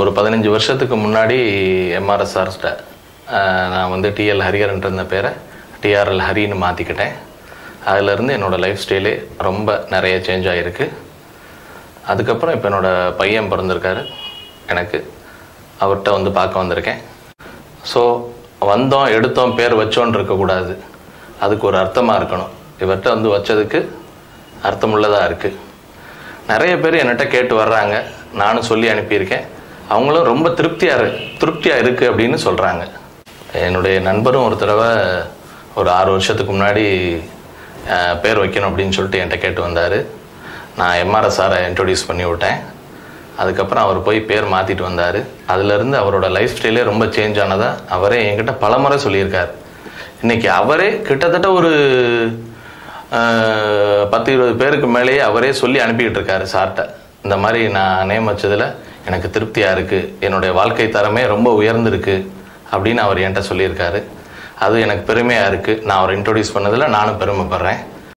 ஒரு பதினஞ்சு வருஷத்துக்கு முன்னாடி எம்ஆர்எஸ் சார்ஸ்ட நான் வந்து டிஎல் ஹரிஹரன்ற இருந்த பேரை டிஆர்எல் ஹரின்னு மாற்றிக்கிட்டேன் அதிலிருந்து என்னோடய லைஃப் ஸ்டைலே ரொம்ப நிறைய சேஞ்ச் ஆகிருக்கு அதுக்கப்புறம் இப்போ என்னோடய பையன் பிறந்திருக்காரு எனக்கு அவர்கிட்ட வந்து பார்க்க வந்திருக்கேன் ஸோ வந்தோம் எடுத்தோம் பேர் வச்சோன்னு இருக்கக்கூடாது அதுக்கு ஒரு அர்த்தமாக இருக்கணும் இவர்கிட்ட வந்து வச்சதுக்கு அர்த்தமுள்ளதாக இருக்குது நிறைய பேர் என்கிட்ட கேட்டு வர்றாங்க நானும் சொல்லி அனுப்பியிருக்கேன் அவங்களும் ரொம்ப திருப்தியாக இரு திருப்தியாக இருக்குது அப்படின்னு சொல்கிறாங்க என்னுடைய நண்பரும் ஒரு தடவை ஒரு ஆறு வருஷத்துக்கு முன்னாடி அஹ், பேர் வைக்கணும் அப்படின்னு சொல்லிட்டு என்கிட்ட கேட்டு வந்தார் நான் எம்ஆர்எஸ் சாரை இன்ட்ரொடியூஸ் பண்ணி விட்டேன் அதுக்கப்புறம் அவர் போய் பேர் மாற்றிட்டு வந்தார் அதுலேருந்து அவரோட லைஃப் ஸ்டைலே ரொம்ப சேஞ்ச் ஆனதா அவரே என்கிட்ட பலமுறை சொல்லியிருக்கார் இன்னைக்கு அவரே கிட்டத்தட்ட ஒரு அஹ், பத்து இருபது பேருக்கு மேலேயே அவரே சொல்லி அனுப்பிக்கிட்டு இருக்காரு சார்கிட்ட இந்த மாதிரி நான் நேம் வச்சதில் எனக்கு திருப்தியாக இருக்குது என்னுடைய வாழ்க்கை தரமே ரொம்ப உயர்ந்திருக்கு அப்படின்னு அவர் என்கிட்ட சொல்லியிருக்காரு அது எனக்கு பெருமையாக இருக்குது நான் அவரை இன்ட்ரொடியூஸ் பண்ணதில் நானும் பெருமைப்படுறேன்